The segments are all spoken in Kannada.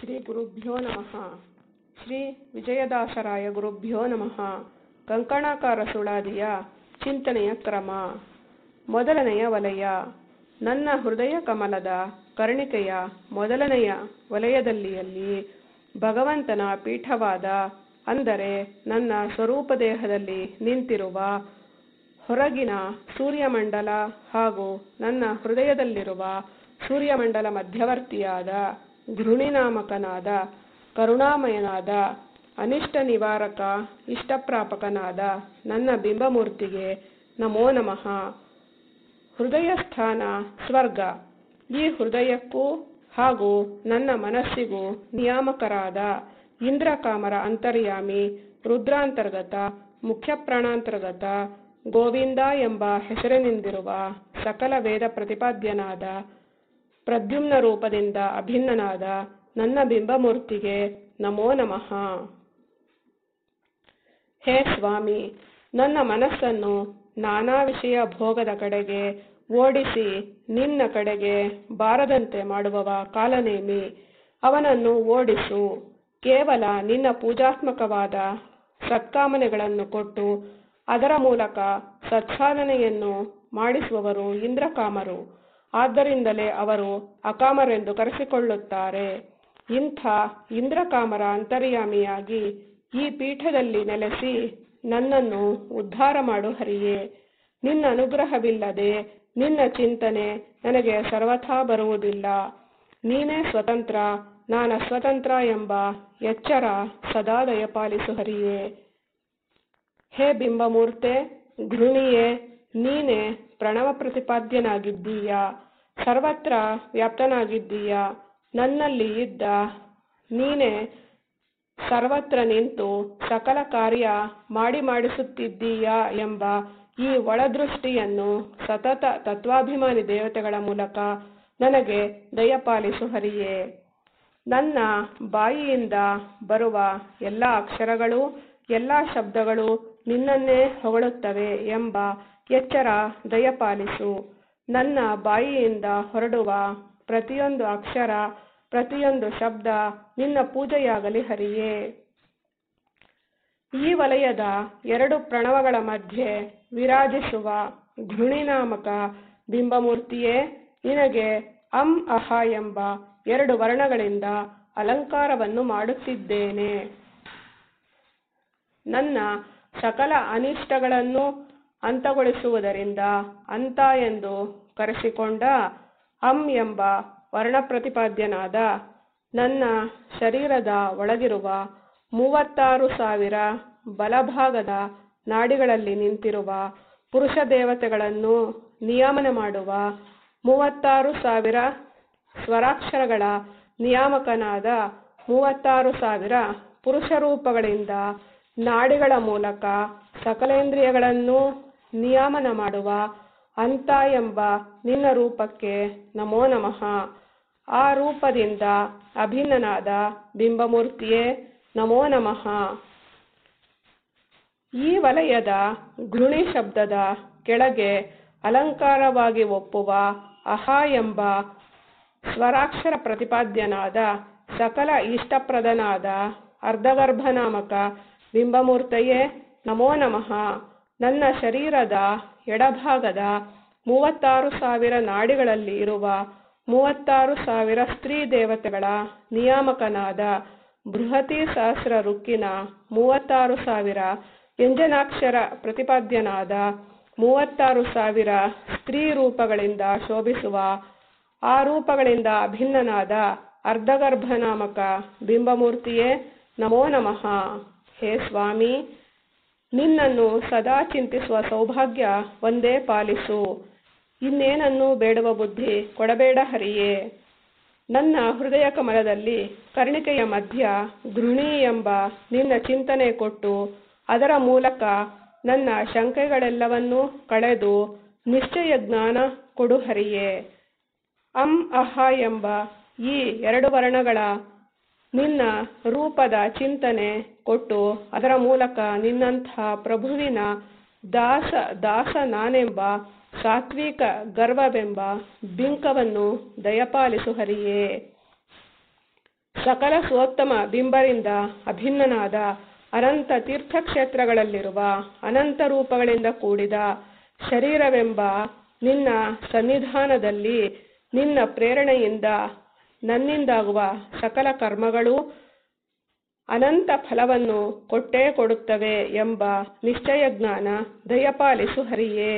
ಶ್ರೀ ಗುರುಭ್ಯೋ ನಮಃ ಶ್ರೀ ವಿಜಯದಾಸರಾಯ ಗುರುಭ್ಯೋ ನಮಃ ಕಂಕಣಾಕಾರ ಸುಳಾದಿಯ ಚಿಂತನೆಯ ಕ್ರಮ ಮೊದಲನೆಯ ವಲಯ ನನ್ನ ಹೃದಯ ಕಮಲದ ಕರ್ಣಿಕೆಯ ಮೊದಲನೆಯ ವಲಯದಲ್ಲಿಯಲ್ಲಿ ಭಗವಂತನ ಪೀಠವಾದ ಅಂದರೆ ನನ್ನ ಸ್ವರೂಪ ದೇಹದಲ್ಲಿ ನಿಂತಿರುವ ಹೊರಗಿನ ಸೂರ್ಯಮಂಡಲ ಹಾಗೂ ನನ್ನ ಹೃದಯದಲ್ಲಿರುವ ಸೂರ್ಯಮಂಡಲ ಮಧ್ಯವರ್ತಿಯಾದ ಘೃಣಿನಾಮಕನಾದ ಕರುಣಾಮಯನಾದ ಅನಿಷ್ಟ ನಿವಾರಕ ಇಷ್ಟಪ್ರಾಪಕನಾದ ನನ್ನ ಬಿಂಬಮೂರ್ತಿಗೆ ನಮೋ ನಮಃ ಹೃದಯ ಸ್ಥಾನ ಸ್ವರ್ಗ ಈ ಹೃದಯಕ್ಕೂ ಹಾಗೂ ನನ್ನ ಮನಸ್ಸಿಗೂ ನಿಯಾಮಕರಾದ ಇಂದ್ರಕಾಮರ ಅಂತರ್ಯಾಮಿ ರುದ್ರಾಂತರ್ಗತ ಮುಖ್ಯ ಪ್ರಾಣಾಂತರ್ಗತ ಗೋವಿಂದ ಎಂಬ ಹೆಸರಿನಿಂದಿರುವ ಸಕಲ ವೇದ ಪ್ರತಿಪಾದ್ಯನಾದ ಪ್ರದ್ಯುಮ್ನ ರೂಪದಿಂದ ಅಭಿನ್ನನಾದ ನನ್ನ ಬಿಂಬಮೂರ್ತಿಗೆ ನಮೋ ನಮಃ ಹೇ ಸ್ವಾಮಿ ನನ್ನ ಮನಸ್ಸನ್ನು ನಾನಾ ವಿಷಯ ಭೋಗದ ಕಡೆಗೆ ಓಡಿಸಿ ನಿನ್ನ ಕಡೆಗೆ ಬಾರದಂತೆ ಮಾಡುವವ ಕಾಲನೇಮಿ ಅವನನ್ನು ಓಡಿಸು ಕೇವಲ ನಿನ್ನ ಪೂಜಾತ್ಮಕವಾದ ಸತ್ಕಾಮನೆಗಳನ್ನು ಕೊಟ್ಟು ಅದರ ಮೂಲಕ ಸತ್ಸಾಧನೆಯನ್ನು ಮಾಡಿಸುವವರು ಇಂದ್ರಕಾಮರು ಆದ್ದರಿಂದಲೇ ಅವರು ಅಕಾಮರೆಂದು ಕರೆಸಿಕೊಳ್ಳುತ್ತಾರೆ ಇಂಥ ಇಂದ್ರಕಾಮರ ಅಂತರ್ಯಾಮಿಯಾಗಿ ಈ ಪೀಠದಲ್ಲಿ ನೆಲೆಸಿ ನನ್ನನ್ನು ಉದ್ಧಾರ ಮಾಡು ಹರಿಯೇ ನಿನ್ನ ಅನುಗ್ರಹವಿಲ್ಲದೆ ನಿನ್ನ ಚಿಂತನೆ ನನಗೆ ಸರ್ವಥಾ ಬರುವುದಿಲ್ಲ ನೀನೇ ಸ್ವತಂತ್ರ ನಾನ ಸ್ವತಂತ್ರ ಎಂಬ ಎಚ್ಚರ ಸದಾ ದಯಪಾಲಿಸು ಹರಿಯೇ ಹೇ ಬಿಂಬಮೂರ್ತೆ ಘೃಣಿಯೇ ನೀನೇ ಪ್ರಣವ ಪ್ರತಿಪಾದ್ಯನಾಗಿದ್ದೀಯ ಸರ್ವತ್ರ ವ್ಯಾಪ್ತನಾಗಿದ್ದೀಯ ನನ್ನಲ್ಲಿ ಇದ್ದ ನೀನೇ ಸರ್ವತ್ರ ನಿಂತು ಸಕಲ ಕಾರ್ಯ ಮಾಡಿ ಮಾಡಿಸುತ್ತಿದ್ದೀಯ ಎಂಬ ಈ ಒಳದೃಷ್ಟಿಯನ್ನು ಸತತ ತತ್ವಾಭಿಮಾನಿ ದೇವತೆಗಳ ಮೂಲಕ ನನಗೆ ದಯಪಾಲಿಸು ಹರಿಯೇ ನನ್ನ ಬಾಯಿಯಿಂದ ಬರುವ ಎಲ್ಲ ಅಕ್ಷರಗಳು ಎಲ್ಲ ಶಬ್ದಗಳು ನಿನ್ನನ್ನೇ ಹೊಗಳುತ್ತವೆ ಎಂಬ ಎಚ್ಚರ ದಯಪಾಲಿಸು ನನ್ನ ಬಾಯಿಯಿಂದ ಹೊರಡುವ ಪ್ರತಿಯೊಂದು ಅಕ್ಷರ ಪ್ರತಿಯೊಂದು ಶಬ್ದ ನಿನ್ನ ಪೂಜೆಯಾಗಲಿ ಹರಿಯೇ ಈ ವಲಯದ ಎರಡು ಪ್ರಣವಗಳ ಮಧ್ಯೆ ವಿರಾಜಿಸುವ ಘೃಣಿನಾಮಕ ಬಿಂಬಮೂರ್ತಿಯೇ ನಿನಗೆ ಅಂ ಅಹ ಎಂಬ ಎರಡು ವರ್ಣಗಳಿಂದ ಅಲಂಕಾರವನ್ನು ಮಾಡುತ್ತಿದ್ದೇನೆ ನನ್ನ ಸಕಲ ಅನಿಷ್ಟಗಳನ್ನು ಅಂತಗೊಳಿಸುವುದರಿಂದ ಅಂತ ಎಂದು ಕರೆಸಿಕೊಂಡ ಅಂ ಎಂಬ ವರ್ಣ ಪ್ರತಿಪಾದ್ಯನಾದ ನನ್ನ ಶರೀರದ ಒಳಗಿರುವ ಮೂವತ್ತಾರು ಸಾವಿರ ಬಲಭಾಗದ ನಾಡಿಗಳಲ್ಲಿ ನಿಂತಿರುವ ಪುರುಷ ದೇವತೆಗಳನ್ನು ನಿಯಾಮನ ಮಾಡುವ ಮೂವತ್ತಾರು ಸಾವಿರ ಸ್ವರಾಕ್ಷರಗಳ ನಿಯಾಮಕನಾದ ಮೂವತ್ತಾರು ಸಾವಿರ ಪುರುಷ ರೂಪಗಳಿಂದ ನಾಡಿಗಳ ಮೂಲಕ ಸಕಲೇಂದ್ರಿಯಗಳನ್ನು ನಿಯಾಮನ ಮಾಡುವ ಅಂತ ಎಂಬ ನಿನ್ನ ರೂಪಕ್ಕೆ ನಮೋ ನಮಃ ಆ ರೂಪದಿಂದ ಅಭಿನ್ನನಾದ ಬಿಂಬಮೂರ್ತಿಯೇ ನಮೋ ನಮಃ ಈ ವಲಯದ ಘೃಣಿ ಶಬ್ದದ ಕೆಳಗೆ ಅಲಂಕಾರವಾಗಿ ಒಪ್ಪುವ ಅಹ ಎಂಬ ಸ್ವರಾಕ್ಷರ ಪ್ರತಿಪಾದ್ಯನಾದ ಸಕಲ ಇಷ್ಟಪ್ರದನಾದ ಅರ್ಧಗರ್ಭನಾಮಕ ಬಿಂಬಮೂರ್ತೆಯೇ ನಮೋ ನಮಃ ನನ್ನ ಶರೀರದ ಎಡಭಾಗದ ಮೂವತ್ತಾರು ಸಾವಿರ ನಾಡಿಗಳಲ್ಲಿ ಇರುವ ಮೂವತ್ತಾರು ಸಾವಿರ ಸ್ತ್ರೀ ದೇವತೆಗಳ ನಿಯಾಮಕನಾದ ಬೃಹತಿ ಸಹಸ್ರ ರುಕ್ಕಿನ ಮೂವತ್ತಾರು ಸಾವಿರ ವ್ಯಂಜನಾಕ್ಷರ ಪ್ರತಿಪಾದ್ಯನಾದ ಮೂವತ್ತಾರು ಸಾವಿರ ಸ್ತ್ರೀ ರೂಪಗಳಿಂದ ಶೋಭಿಸುವ ಆ ರೂಪಗಳಿಂದ ಅಭಿನ್ನನಾದ ಅರ್ಧಗರ್ಭನಾಮಕ ಬಿಂಬಮೂರ್ತಿಯೇ ನಮೋ ನಮಃ ಹೇ ಸ್ವಾಮಿ ನಿನ್ನನ್ನು ಸದಾ ಚಿಂತಿಸುವ ಸೌಭಾಗ್ಯ ಒಂದೇ ಪಾಲಿಸು ಇನ್ನೇನನ್ನು ಬೇಡುವ ಬುದ್ಧಿ ಕೊಡಬೇಡ ಹರಿಯೇ ನನ್ನ ಹೃದಯ ಕಮಲದಲ್ಲಿ ಕರ್ಣಿಕೆಯ ಮಧ್ಯ ಘೃಣಿ ಎಂಬ ನಿನ್ನ ಚಿಂತನೆ ಕೊಟ್ಟು ಅದರ ಮೂಲಕ ನನ್ನ ಶಂಕೆಗಳೆಲ್ಲವನ್ನೂ ಕಳೆದು ನಿಶ್ಚಯ ಜ್ಞಾನ ಕೊಡು ಹರಿಯೇ ಅಂ ಅಹ ಎಂಬ ಈ ಎರಡು ವರ್ಣಗಳ ನಿನ್ನ ರೂಪದ ಚಿಂತನೆ ಕೊಟ್ಟು ಅದರ ಮೂಲಕ ನಿನ್ನಂಥ ಪ್ರಭುವಿನ ದಾಸ ದಾಸ ನಾನೆಂಬ ಸಾತ್ವಿಕ ಗರ್ವವೆಂಬ ಬಿಂಕವನ್ನು ದಯಪಾಲಿಸು ಹರಿಯೇ ಸಕಲ ಸ್ವೋತ್ತಮ ಬಿಂಬರಿಂದ ಅಭಿನ್ನನಾದ ಅನಂತ ತೀರ್ಥಕ್ಷೇತ್ರಗಳಲ್ಲಿರುವ ಅನಂತ ರೂಪಗಳಿಂದ ಕೂಡಿದ ಶರೀರವೆಂಬ ನಿನ್ನ ಸನ್ನಿಧಾನದಲ್ಲಿ ನಿನ್ನ ಪ್ರೇರಣೆಯಿಂದ ನನ್ನಿಂದಾಗುವ ಸಕಲ ಕರ್ಮಗಳು ಅನಂತ ಫಲವನ್ನು ಕೊಟ್ಟೇ ಕೊಡುತ್ತವೆ ಎಂಬ ನಿಶ್ಚಯ ಜ್ಞಾನ ದಯಪಾಲಿಸು ಹರಿಯೇ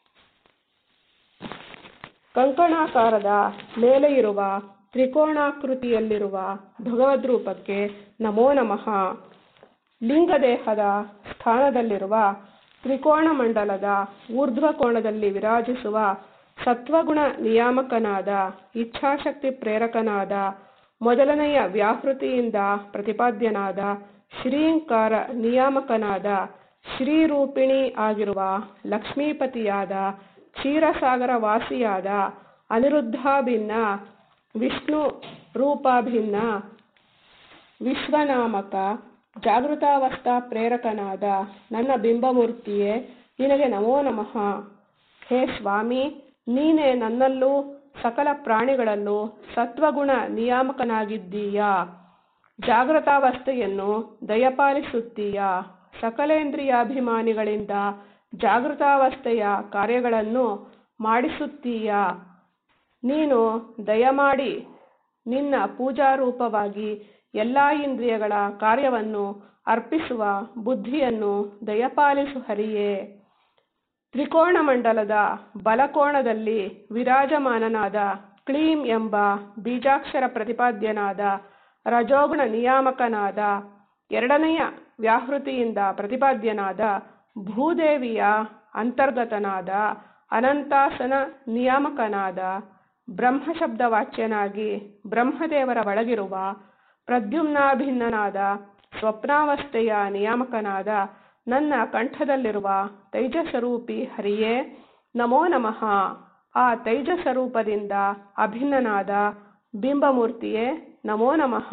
ಕಂಕಣಾಕಾರದ ಮೇಲೆ ಇರುವ ತ್ರಿಕೋಣಾಕೃತಿಯಲ್ಲಿರುವ ಭಗವದ್ರೂಪಕ್ಕೆ ನಮೋ ನಮಃ ಲಿಂಗದೇಹದ ಸ್ಥಾನದಲ್ಲಿರುವ ತ್ರಿಕೋಣ ಮಂಡಲದ ಊರ್ಧ್ವ ಕೋಣದಲ್ಲಿ ವಿರಾಜಿಸುವ ಸತ್ವಗುಣ ನಿಯಾಮಕನಾದ ಇಚ್ಛಾಶಕ್ತಿ ಪ್ರೇರಕನಾದ ಮೊದಲನೆಯ ವ್ಯಾಹೃತಿಯಿಂದ ಪ್ರತಿಪಾದ್ಯನಾದ ಶ್ರೀಂಕಾರ ನಿಯಾಮಕನಾದ ಶ್ರೀರೂಪಿಣಿ ಆಗಿರುವ ಲಕ್ಷ್ಮೀಪತಿಯಾದ ಕ್ಷೀರಸಾಗರ ವಾಸಿಯಾದ ಅನಿರುದ್ಧಾಭಿನ್ನ ವಿಷ್ಣು ರೂಪಾಭಿನ್ನ ವಿಶ್ವನಾಮಕ ಜಾಗೃತಾವಸ್ಥಾ ಪ್ರೇರಕನಾದ ನನ್ನ ಬಿಂಬಮೂರ್ತಿಯೇ ನಿನಗೆ ನಮೋ ನಮಃ ಹೇ ಸ್ವಾಮಿ ನೀನೇ ನನ್ನಲ್ಲೂ ಸಕಲ ಪ್ರಾಣಿಗಳಲ್ಲೂ ಸತ್ವಗುಣ ನಿಯಾಮಕನಾಗಿದ್ದೀಯಾ ಜಾಗೃತಾವಸ್ಥೆಯನ್ನು ದಯಪಾಲಿಸುತ್ತೀಯಾ ಸಕಲೇಂದ್ರಿಯಾಭಿಮಾನಿಗಳಿಂದ ಜಾಗೃತಾವಸ್ಥೆಯ ಕಾರ್ಯಗಳನ್ನು ಮಾಡಿಸುತ್ತೀಯಾ ನೀನು ದಯಮಾಡಿ ನಿನ್ನ ಪೂಜಾರೂಪವಾಗಿ ಎಲ್ಲ ಇಂದ್ರಿಯಗಳ ಕಾರ್ಯವನ್ನು ಅರ್ಪಿಸುವ ಬುದ್ಧಿಯನ್ನು ದಯಪಾಲಿಸು ಹರಿಯೇ ತ್ರಿಕೋಣ ಮಂಡಲದ ಬಲಕೋಣದಲ್ಲಿ ವಿರಾಜಮಾನನಾದ ಕ್ಲೀಂ ಎಂಬ ಬೀಜಾಕ್ಷರ ಪ್ರತಿಪಾದ್ಯನಾದ ರಜೋಗುಣ ನಿಯಾಮಕನಾದ ಎರಡನೆಯ ವ್ಯಾಹೃತಿಯಿಂದ ಪ್ರತಿಪಾದ್ಯನಾದ ಭೂದೇವಿಯ ಅಂತರ್ಗತನಾದ ಅನಂತಾಸನ ನಿಯಾಮಕನಾದ ಬ್ರಹ್ಮಶಬ್ದವಾಚ್ಯನಾಗಿ ಬ್ರಹ್ಮದೇವರ ಒಳಗಿರುವ ಪ್ರದ್ಯುಮ್ನಾಭಿನ್ನನಾದ ಸ್ವಪ್ನಾವಸ್ಥೆಯ ನಿಯಾಮಕನಾದ ನನ್ನ ಕಂಠದಲ್ಲಿರುವ ತೈಜಸ್ವರೂಪಿ ಹರಿಯೇ ನಮೋ ನಮಃ ಆ ತೈಜಸ್ವರೂಪದಿಂದ ಅಭಿನ್ನನಾದ ಬಿಂಬಮೂರ್ತಿಯೇ ನಮೋ ನಮಃ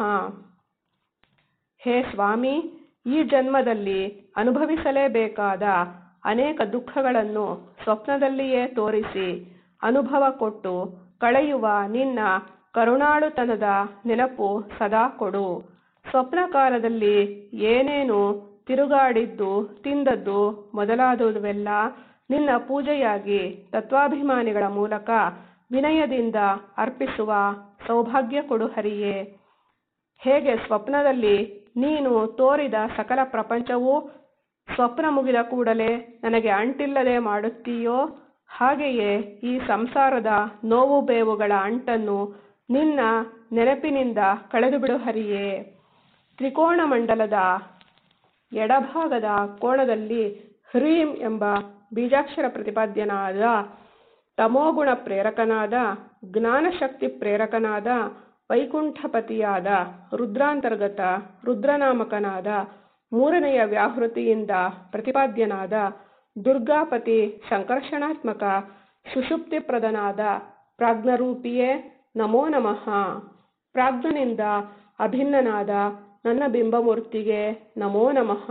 ಹೇ ಸ್ವಾಮಿ ಈ ಜನ್ಮದಲ್ಲಿ ಅನುಭವಿಸಲೇಬೇಕಾದ ಅನೇಕ ದುಃಖಗಳನ್ನು ಸ್ವಪ್ನದಲ್ಲಿಯೇ ತೋರಿಸಿ ಅನುಭವ ಕೊಟ್ಟು ಕಳೆಯುವ ನಿನ್ನ ಕರುಣಾಳುತನದ ನೆನಪು ಸದಾ ಕೊಡು ಸ್ವಪ್ನಕಾಲದಲ್ಲಿ ಏನೇನು ತಿರುಗಾಡಿದ್ದು ತಿಂದದ್ದು ಮೊದಲಾದವೆಲ್ಲ ನಿನ್ನ ಪೂಜೆಯಾಗಿ ತತ್ವಾಭಿಮಾನಿಗಳ ಮೂಲಕ ವಿನಯದಿಂದ ಅರ್ಪಿಸುವ ಸೌಭಾಗ್ಯ ಕೊಡು ಹರಿಯೇ ಹೇಗೆ ಸ್ವಪ್ನದಲ್ಲಿ ನೀನು ತೋರಿದ ಸಕಲ ಪ್ರಪಂಚವೂ ಸ್ವಪ್ನ ಮುಗಿದ ಕೂಡಲೇ ನನಗೆ ಅಂಟಿಲ್ಲದೆ ಮಾಡುತ್ತೀಯೋ ಹಾಗೆಯೇ ಈ ಸಂಸಾರದ ನೋವು ಬೇವುಗಳ ಅಂಟನ್ನು ನಿನ್ನ ನೆನಪಿನಿಂದ ಕಳೆದುಬಿಡು ಹರಿಯೇ ತ್ರಿಕೋಣ ಮಂಡಲದ ಎಡಭಾಗದ ಕೋಣದಲ್ಲಿ ಹ್ರೀಂ ಎಂಬ ಬೀಜಾಕ್ಷರ ಪ್ರತಿಪಾದ್ಯನಾದ ತಮೋಗುಣ ಪ್ರೇರಕನಾದ ಜ್ಞಾನಶಕ್ತಿ ಪ್ರೇರಕನಾದ ವೈಕುಂಠಪತಿಯಾದ ರುದ್ರಾಂತರ್ಗತ ರುದ್ರನಾಮಕನಾದ ಮೂರನೆಯ ವ್ಯಾಹೃತಿಯಿಂದ ಪ್ರತಿಪಾದ್ಯನಾದ ದುರ್ಗಾಪತಿ ಸಂಕರ್ಷಣಾತ್ಮಕ ಸುಷುಪ್ತಿಪ್ರದನಾದ ಪ್ರಾಜ್ಞರೂಪಿಯೇ ನಮೋ ನಮಃ ಪ್ರಾಜ್ಞನಿಂದ ಅಭಿನ್ನನಾದ ನನ್ನ ಬಿಂಬಮೂರ್ತಿಗೆ ನಮೋ ನಮಃ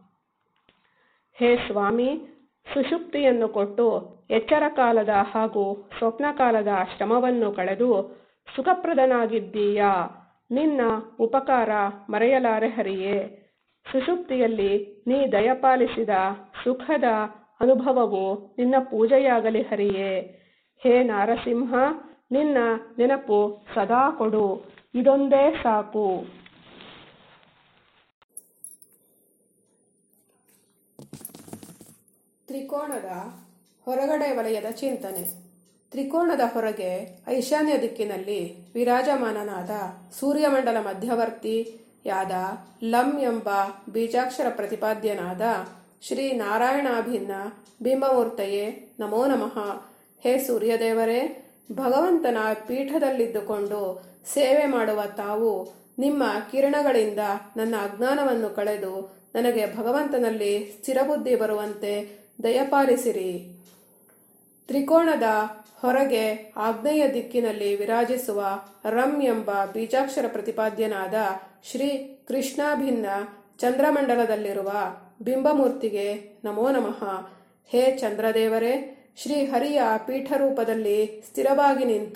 ಹೇ ಸ್ವಾಮಿ ಸುಷುಪ್ತಿಯನ್ನು ಕೊಟ್ಟು ಎಚ್ಚರ ಕಾಲದ ಹಾಗೂ ಸ್ವಪ್ನ ಕಾಲದ ಶ್ರಮವನ್ನು ಕಳೆದು ಸುಖಪ್ರದನಾಗಿದ್ದೀಯಾ ನಿನ್ನ ಉಪಕಾರ ಮರೆಯಲಾರೆ ಹರಿಯೇ ಸುಷುಪ್ತಿಯಲ್ಲಿ ನೀ ದಯಪಾಲಿಸಿದ ಸುಖದ ಅನುಭವವು ನಿನ್ನ ಪೂಜೆಯಾಗಲಿ ಹರಿಯೇ ಹೇ ನಾರಸಿಂಹ ನಿನ್ನ ನೆನಪು ಸದಾ ಕೊಡು ಇದೊಂದೇ ಸಾಕು ತ್ರಿಕೋಣದ ಹೊರಗಡೆ ವಲಯದ ಚಿಂತನೆ ತ್ರಿಕೋಣದ ಹೊರಗೆ ಈಶಾನ್ಯ ದಿಕ್ಕಿನಲ್ಲಿ ವಿರಾಜಮಾನನಾದ ಸೂರ್ಯಮಂಡಲ ಮಧ್ಯವರ್ತಿಯಾದ ಲಂ ಎಂಬ ಬೀಜಾಕ್ಷರ ಪ್ರತಿಪಾದ್ಯನಾದ ಶ್ರೀ ನಾರಾಯಣಾಭಿನ್ನ ಬಿಂಬಮೂರ್ತಯೇ ನಮೋ ನಮಃ ಹೇ ಸೂರ್ಯದೇವರೇ ಭಗವಂತನ ಪೀಠದಲ್ಲಿದ್ದುಕೊಂಡು ಸೇವೆ ಮಾಡುವ ತಾವು ನಿಮ್ಮ ಕಿರಣಗಳಿಂದ ನನ್ನ ಅಜ್ಞಾನವನ್ನು ಕಳೆದು ನನಗೆ ಭಗವಂತನಲ್ಲಿ ಸ್ಥಿರಬುದ್ಧಿ ಬರುವಂತೆ ದಯಪಾಲಿಸಿರಿ ತ್ರಿಕೋಣದ ಹೊರಗೆ ಆಗ್ನೇಯ ದಿಕ್ಕಿನಲ್ಲಿ ವಿರಾಜಿಸುವ ರಂ ಎಂಬ ಬೀಜಾಕ್ಷರ ಪ್ರತಿಪಾದ್ಯನಾದ ಶ್ರೀ ಕೃಷ್ಣಾಭಿನ್ನ ಚಂದ್ರಮಂಡಲದಲ್ಲಿರುವ ಬಿಂಬಮೂರ್ತಿಗೆ ನಮೋ ನಮಃ ಹೇ ಚಂದ್ರದೇವರೇ ಶ್ರೀ ಹರಿಯ ಪೀಠರೂಪದಲ್ಲಿ ಸ್ಥಿರವಾಗಿ ನಿಂತು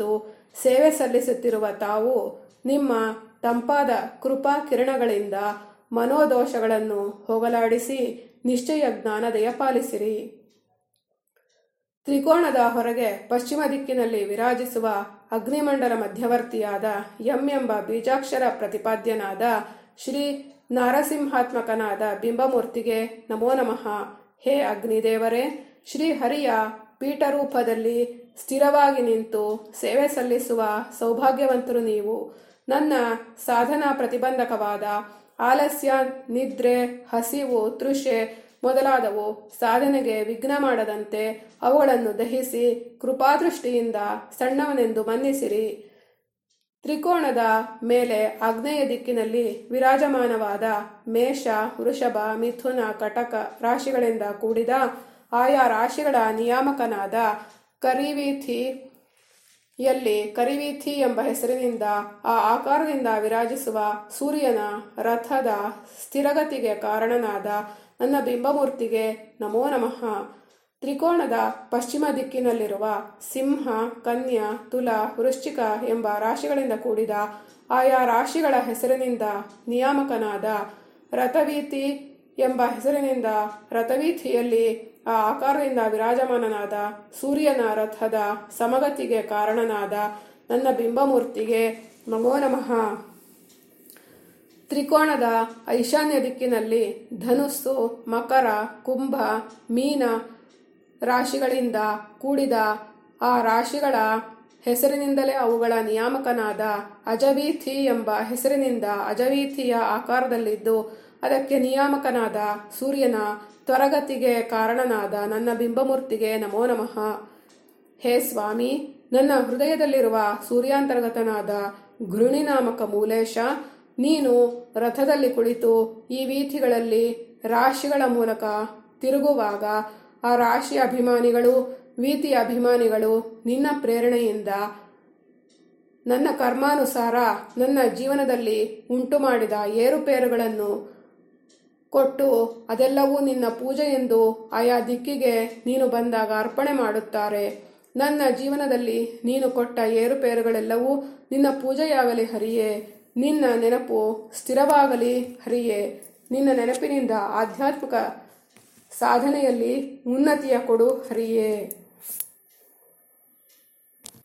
ಸೇವೆ ಸಲ್ಲಿಸುತ್ತಿರುವ ತಾವು ನಿಮ್ಮ ತಂಪಾದ ಕೃಪಾ ಕಿರಣಗಳಿಂದ ಮನೋದೋಷಗಳನ್ನು ಹೋಗಲಾಡಿಸಿ ನಿಶ್ಚಯ ಜ್ಞಾನ ದಯಪಾಲಿಸಿರಿ ತ್ರಿಕೋಣದ ಹೊರಗೆ ಪಶ್ಚಿಮ ದಿಕ್ಕಿನಲ್ಲಿ ವಿರಾಜಿಸುವ ಅಗ್ನಿಮಂಡಲ ಮಧ್ಯವರ್ತಿಯಾದ ಎಂ ಎಂಬ ಬೀಜಾಕ್ಷರ ಪ್ರತಿಪಾದ್ಯನಾದ ಶ್ರೀ ನಾರಸಿಂಹಾತ್ಮಕನಾದ ಬಿಂಬಮೂರ್ತಿಗೆ ನಮೋ ನಮಃ ಹೇ ಅಗ್ನಿದೇವರೇ ಶ್ರೀಹರಿಯ ಪೀಠರೂಪದಲ್ಲಿ ಸ್ಥಿರವಾಗಿ ನಿಂತು ಸೇವೆ ಸಲ್ಲಿಸುವ ಸೌಭಾಗ್ಯವಂತರು ನೀವು ನನ್ನ ಸಾಧನಾ ಪ್ರತಿಬಂಧಕವಾದ ಆಲಸ್ಯ ನಿದ್ರೆ ಹಸಿವು ತೃಷೆ ಮೊದಲಾದವು ಸಾಧನೆಗೆ ವಿಘ್ನ ಮಾಡದಂತೆ ಅವುಗಳನ್ನು ದಹಿಸಿ ಕೃಪಾದೃಷ್ಟಿಯಿಂದ ಸಣ್ಣವನೆಂದು ಮನ್ನಿಸಿರಿ ತ್ರಿಕೋಣದ ಮೇಲೆ ಆಗ್ನೇಯ ದಿಕ್ಕಿನಲ್ಲಿ ವಿರಾಜಮಾನವಾದ ಮೇಷ ವೃಷಭ ಮಿಥುನ ಕಟಕ ರಾಶಿಗಳಿಂದ ಕೂಡಿದ ಆಯಾ ರಾಶಿಗಳ ನಿಯಾಮಕನಾದ ಕರಿವೀಥಿ ಯಲ್ಲಿ ಕರಿವೀಥಿ ಎಂಬ ಹೆಸರಿನಿಂದ ಆ ಆಕಾರದಿಂದ ವಿರಾಜಿಸುವ ಸೂರ್ಯನ ರಥದ ಸ್ಥಿರಗತಿಗೆ ಕಾರಣನಾದ ನನ್ನ ಬಿಂಬಮೂರ್ತಿಗೆ ನಮೋ ನಮಃ ತ್ರಿಕೋಣದ ಪಶ್ಚಿಮ ದಿಕ್ಕಿನಲ್ಲಿರುವ ಸಿಂಹ ಕನ್ಯಾ ತುಲ ವೃಶ್ಚಿಕ ಎಂಬ ರಾಶಿಗಳಿಂದ ಕೂಡಿದ ಆಯಾ ರಾಶಿಗಳ ಹೆಸರಿನಿಂದ ನಿಯಾಮಕನಾದ ರಥವೀತಿ ಎಂಬ ಹೆಸರಿನಿಂದ ರಥವೀಥಿಯಲ್ಲಿ ಆ ಆಕಾರದಿಂದ ವಿರಾಜಮಾನನಾದ ಸೂರ್ಯನ ರಥದ ಸಮಗತಿಗೆ ಕಾರಣನಾದ ನನ್ನ ಬಿಂಬಮೂರ್ತಿಗೆ ನಮೋ ನಮಃ ತ್ರಿಕೋಣದ ಐಶಾನ್ಯ ದಿಕ್ಕಿನಲ್ಲಿ ಧನುಸ್ಸು ಮಕರ ಕುಂಭ ಮೀನ ರಾಶಿಗಳಿಂದ ಕೂಡಿದ ಆ ರಾಶಿಗಳ ಹೆಸರಿನಿಂದಲೇ ಅವುಗಳ ನಿಯಾಮಕನಾದ ಅಜವೀಥಿ ಎಂಬ ಹೆಸರಿನಿಂದ ಅಜವೀಥಿಯ ಆಕಾರದಲ್ಲಿದ್ದು ಅದಕ್ಕೆ ನಿಯಾಮಕನಾದ ಸೂರ್ಯನ ತ್ವರಗತಿಗೆ ಕಾರಣನಾದ ನನ್ನ ಬಿಂಬಮೂರ್ತಿಗೆ ನಮೋ ನಮಃ ಹೇ ಸ್ವಾಮಿ ನನ್ನ ಹೃದಯದಲ್ಲಿರುವ ಸೂರ್ಯಾಂತರ್ಗತನಾದ ಘೃಣಿನಾಮಕ ಮೂಲೇಶ ನೀನು ರಥದಲ್ಲಿ ಕುಳಿತು ಈ ವೀಥಿಗಳಲ್ಲಿ ರಾಶಿಗಳ ಮೂಲಕ ತಿರುಗುವಾಗ ಆ ರಾಶಿಯ ಅಭಿಮಾನಿಗಳು ವೀತಿಯ ಅಭಿಮಾನಿಗಳು ನಿನ್ನ ಪ್ರೇರಣೆಯಿಂದ ನನ್ನ ಕರ್ಮಾನುಸಾರ ನನ್ನ ಜೀವನದಲ್ಲಿ ಉಂಟು ಮಾಡಿದ ಏರುಪೇರುಗಳನ್ನು ಕೊಟ್ಟು ಅದೆಲ್ಲವೂ ನಿನ್ನ ಪೂಜೆ ಎಂದು ಆಯಾ ದಿಕ್ಕಿಗೆ ನೀನು ಬಂದಾಗ ಅರ್ಪಣೆ ಮಾಡುತ್ತಾರೆ ನನ್ನ ಜೀವನದಲ್ಲಿ ನೀನು ಕೊಟ್ಟ ಏರುಪೇರುಗಳೆಲ್ಲವೂ ನಿನ್ನ ಪೂಜೆಯಾಗಲಿ ಹರಿಯೇ ನಿನ್ನ ನೆನಪು ಸ್ಥಿರವಾಗಲಿ ಹರಿಯೇ ನಿನ್ನ ನೆನಪಿನಿಂದ ಆಧ್ಯಾತ್ಮಿಕ ಸಾಧನೆಯಲ್ಲಿ ಉನ್ನತಿಯ ಕೊಡು ಹರಿಯೇ